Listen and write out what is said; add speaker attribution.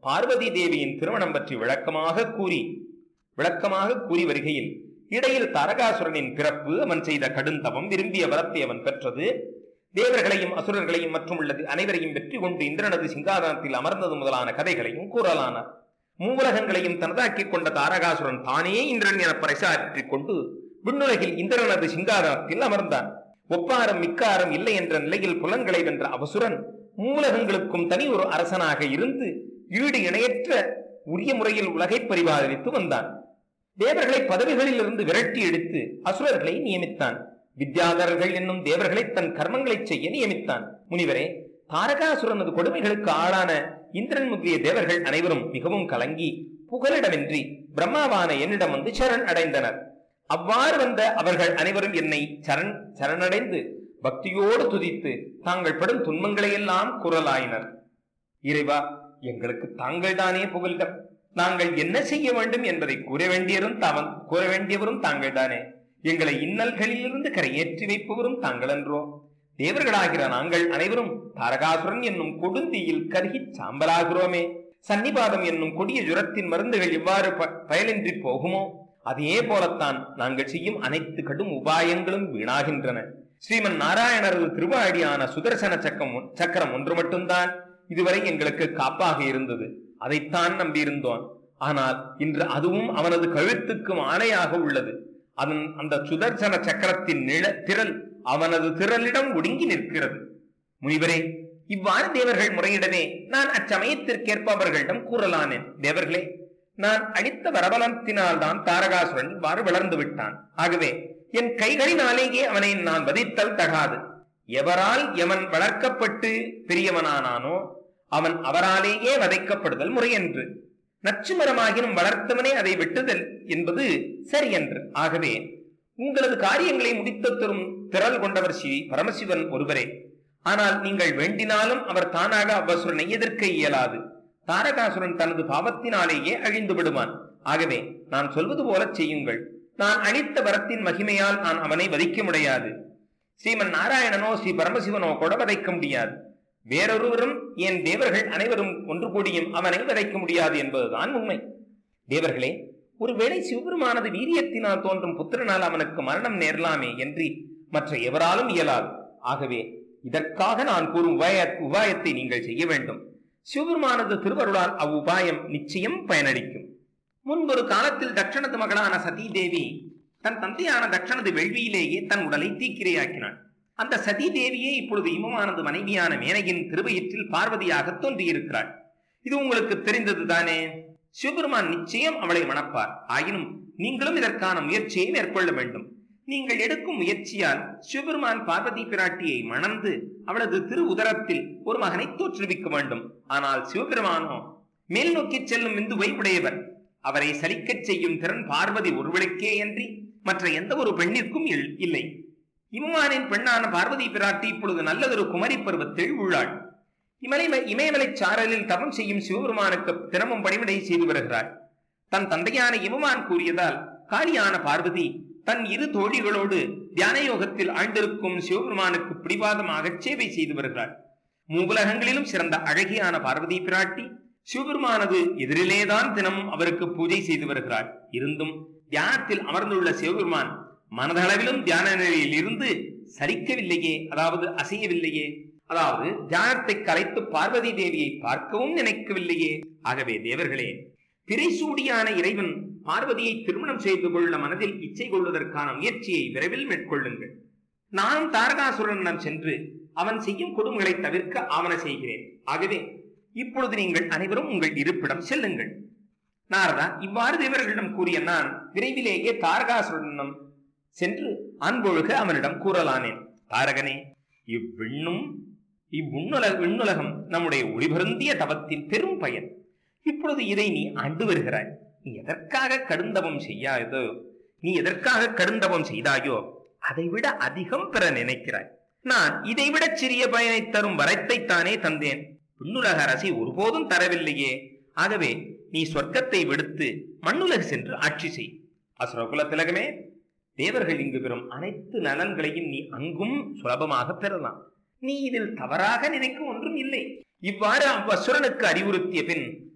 Speaker 1: பார்வதி தேவியின் திருமணம் பற்றி விளக்கமாக கூறி விளக்கமாக கூறி வருகையில் இடையில் தாரகாசுரனின் பிறப்பு அவன் செய்த கடுந்தவம் விரும்பிய வரத்தை அவன் பெற்றது தேவர்களையும் அசுரர்களையும் மற்றும் உள்ளது அனைவரையும் வெற்றி கொண்டு இந்திரனது சிங்காதனத்தில் அமர்ந்தது முதலான கதைகளையும் கூறலானார் மூவுலகங்களையும் தனதாக்கிக் கொண்ட தாரகாசுரன் தானே இந்திரன் என பறைசாற்றிக் கொண்டு விண்ணுலகில் இந்திரனது சிங்காதனத்தில் அமர்ந்தான் ஒப்பாரம் மிக்காரம் இல்லை என்ற நிலையில் புலன்களை வென்ற அவசுரன் மூலகங்களுக்கும் தனி ஒரு அரசனாக இருந்து ஈடு இணையற்ற உரிய முறையில் உலகை பரிபாலித்து வந்தான் தேவர்களை பதவிகளில் இருந்து விரட்டி எடுத்து அசுரர்களை நியமித்தான் வித்யாதரர்கள் என்னும் தேவர்களை தன் கர்மங்களை செய்ய நியமித்தான் முனிவரே தாரகாசுரனது கொடுமைகளுக்கு ஆளான இந்திரன் முதலிய தேவர்கள் அனைவரும் மிகவும் கலங்கி புகலிடமின்றி பிரம்மாவான என்னிடம் வந்து சரண் அடைந்தனர் அவ்வாறு வந்த அவர்கள் அனைவரும் என்னை சரண் சரணடைந்து பக்தியோடு துதித்து தாங்கள் படும் துன்பங்களை எல்லாம் குரலாயினர் இறைவா எங்களுக்கு தாங்கள் தானே புகலிடம் நாங்கள் என்ன செய்ய வேண்டும் என்பதை கூற வேண்டியவரும் தாவன் கூற வேண்டியவரும் தாங்கள் தானே எங்களை இன்னல்களிலிருந்து கரையேற்றி வைப்பவரும் தாங்கள் என்றோ தேவர்களாகிற நாங்கள் அனைவரும் தாரகாசுரன் என்னும் கொடுந்தீயில் கருகிச் சாம்பலாகிறோமே சன்னிபாதம் என்னும் கொடிய ஜுரத்தின் மருந்துகள் எவ்வாறு ப- பயனின்றி போகுமோ அதே போலத்தான் நாங்கள் செய்யும் அனைத்து கடும் உபாயங்களும் வீணாகின்றன ஸ்ரீமன் நாராயணரது திருவாடியான சுதர்சன சக்கம் ஒன்- சக்கரம் ஒன்று மட்டும்தான் இதுவரை எங்களுக்கு காப்பாக இருந்தது அதைத்தான் நம்பியிருந்தோம் ஆனால் இன்று அதுவும் அவனது கழுத்துக்கு ஆணையாக உள்ளது அதன் அந்த சுதர்சன சக்கரத்தின் நிழ திரள் அவனது திரளிடம் ஒடுங்கி நிற்கிறது முனிவரே இவ்வாறு தேவர்கள் முறையிடவே நான் அச்சமயத்திற்கேற்ப அவர்களிடம் கூறலானேன் தேவர்களே நான் அளித்த வரபலத்தினால் தான் தாரகாசுரன் இவ்வாறு வளர்ந்து விட்டான் ஆகவே என் கைகளினாலேயே அவனை நான் வதித்தல் தகாது எவரால் எவன் வளர்க்கப்பட்டு பெரியவனானானோ அவன் அவராலேயே வதைக்கப்படுதல் முறையன்று நச்சு மரமாகினும் வளர்த்தவனே அதை வெட்டுதல் என்பது சரியன்று ஆகவே உங்களது காரியங்களை முடித்து தரும் திரள் கொண்டவர் ஸ்ரீ பரமசிவன் ஒருவரே ஆனால் நீங்கள் வேண்டினாலும் அவர் தானாக அவ்வசுரனை எதிர்க்க இயலாது தாரகாசுரன் தனது பாவத்தினாலேயே அழிந்து விடுவான் ஆகவே நான் சொல்வது போலச் செய்யுங்கள் நான் அளித்த வரத்தின் மகிமையால் நான் அவனை வதிக்க முடியாது ஸ்ரீமன் நாராயணனோ ஸ்ரீ பரமசிவனோ கூட வதைக்க முடியாது வேறொருவரும் என் தேவர்கள் அனைவரும் ஒன்று கூடியும் அவனை வதைக்க முடியாது என்பதுதான் உண்மை தேவர்களே ஒருவேளை சிவபெருமானது வீரியத்தினால் தோன்றும் புத்திரனால் அவனுக்கு மரணம் நேரலாமே என்று மற்ற எவராலும் இயலாது ஆகவே இதற்காக நான் கூறும் உபாய உபாயத்தை நீங்கள் செய்ய வேண்டும் சிவபெருமானது திருவருளால் அவ்வுபாயம் நிச்சயம் பயனளிக்கும் முன்பொரு காலத்தில் தட்சணது மகளான சதீ தேவி தன் தந்தையான தட்சணது வெள்வியிலேயே தன் உடலை தீக்கிரையாக்கினாள் அந்த சதி தேவியே இப்பொழுது இமமானது மனைவியான மேனகின் திருவயிற்றில் பார்வதியாக தோன்றியிருக்கிறாள் இது உங்களுக்கு தெரிந்தது தானே சிவபெருமான் நிச்சயம் அவளை மணப்பார் ஆயினும் நீங்களும் இதற்கான முயற்சியை மேற்கொள்ள வேண்டும் நீங்கள் எடுக்கும் முயற்சியால் சிவபெருமான் பார்வதி பிராட்டியை மணந்து அவளது திரு உதரத்தில் ஒரு மகனை தோற்றுவிக்க வேண்டும் ஆனால் சிவபெருமானோ மேல் நோக்கி செல்லும் இந்துவை உடையவர் அவரை சலிக்கச் செய்யும் திறன் பார்வதி ஒருவளுக்கே அன்றி மற்ற எந்த ஒரு பெண்ணிற்கும் இல்- இல்லை இமமானின் பெண்ணான பார்வதி பிராட்டி இப்பொழுது நல்லதொரு குமரி பருவத்தில் உள்ளாள் இமலை இமயமலை சாரலில் தவம் செய்யும் சிவபெருமானுக்கு தினமும் பணிவிடை செய்து வருகிறாள் தன் தந்தையான இமமான் கூறியதால் காளியான பார்வதி தன் இரு தோழிகளோடு தியான யோகத்தில் ஆழ்ந்திருக்கும் சிவபெருமானுக்கு பிடிவாதமாக சேவை செய்து வருகிறாள் மூவுலகங்களிலும் சிறந்த அழகியான பார்வதி பிராட்டி சிவபெருமானது எதிரிலேதான் தினமும் அவருக்கு பூஜை செய்து வருகிறாள் இருந்தும் தியானத்தில் அமர்ந்துள்ள சிவபெருமான் மனதளவிலும் தியான நிலையில் இருந்து சரிக்கவில்லையே அதாவது அசையவில்லையே அதாவது தியானத்தை கலைத்து பார்வதி தேவியை பார்க்கவும் நினைக்கவில்லையே ஆகவே தேவர்களே பிறைசூடியான இறைவன் பார்வதியை திருமணம் செய்து கொள்ள மனதில் இச்சை கொள்வதற்கான முயற்சியை விரைவில் மேற்கொள்ளுங்கள் நானும் தாரகாசுரனிடம் சென்று அவன் செய்யும் கொடுமைகளை தவிர்க்க ஆவண செய்கிறேன் ஆகவே இப்பொழுது நீங்கள் அனைவரும் உங்கள் இருப்பிடம் செல்லுங்கள் நாரதா இவ்வாறு தேவர்களிடம் கூறிய நான் விரைவிலேயே தாரகாசுரனிடம் சென்று அன்பொழுக அவனிடம் கூறலானேன் தாரகனே இவ்விண்ணும் இவ்வுண்ணுல விண்ணுலகம் நம்முடைய ஒளிபருந்திய தவத்தின் பெரும் பயன் இப்பொழுது இதை நீ ஆண்டு வருகிறாய் நீ எதற்காக கடுந்தவம் செய்யாதோ நீ எதற்காக கடுந்தவம் செய்தாயோ அதைவிட அதிகம் பெற நினைக்கிறாய் நான் இதைவிட சிறிய பயனை தரும் வரத்தை தானே தந்தேன் விண்ணுலக அரசி ஒருபோதும் தரவில்லையே ஆகவே நீ சொர்க்கத்தை விடுத்து மண்ணுலகு சென்று ஆட்சி செய் அசுரகுல திலகமே தேவர்கள் இங்கு பெறும் அனைத்து நலன்களையும் நீ அங்கும் சுலபமாக பெறலாம் நீ இதில் தவறாக நினைக்க ஒன்றும் இல்லை இவ்வாறு அவ்வசுரனுக்கு அறிவுறுத்திய பின்